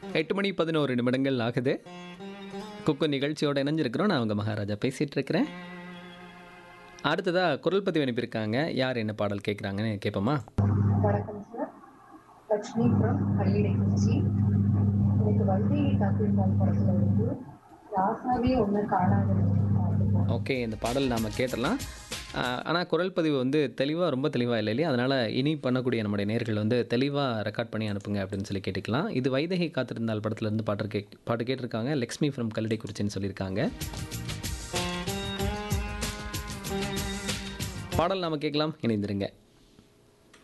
எட்டு மணி பதினோரு நிமிடங்கள் ஆகுது குக்கு நிகழ்ச்சியோட இணைஞ்சிருக்கிறோம் நான் உங்கள் மகாராஜா பேசிகிட்டு இருக்கிறேன் அடுத்ததாக குரல் பதிவு அனுப்பியிருக்காங்க யார் என்ன பாடல் கேட்குறாங்கன்னு கேட்போமா வணக்கம் சார் லக்ஷ்மி ஃப்ரம் பள்ளிடைக்குச்சி எனக்கு வைதேகி காத்திருந்தால் படத்தில் வந்து ராசாவே ஒன்று காணாத ஓகே இந்த பாடல் நாம் கேட்டலாம் ஆனால் குரல் பதிவு வந்து தெளிவாக ரொம்ப தெளிவாக இல்லை இல்லையா அதனால் இனி பண்ணக்கூடிய நம்முடைய நேர்கள் வந்து தெளிவாக ரெக்கார்ட் பண்ணி அனுப்புங்க அப்படின்னு சொல்லி கேட்டுக்கலாம் இது வைதகை காத்திருந்தால் படத்துலேருந்து பாட்டு கே பாட்டு கேட்டிருக்காங்க லக்ஷ்மி ஃப்ரம் கல்லடைக்குறிச்சின்னு சொல்லியிருக்காங்க பாடல் நாம கேட்கலாம் இணைந்திருங்க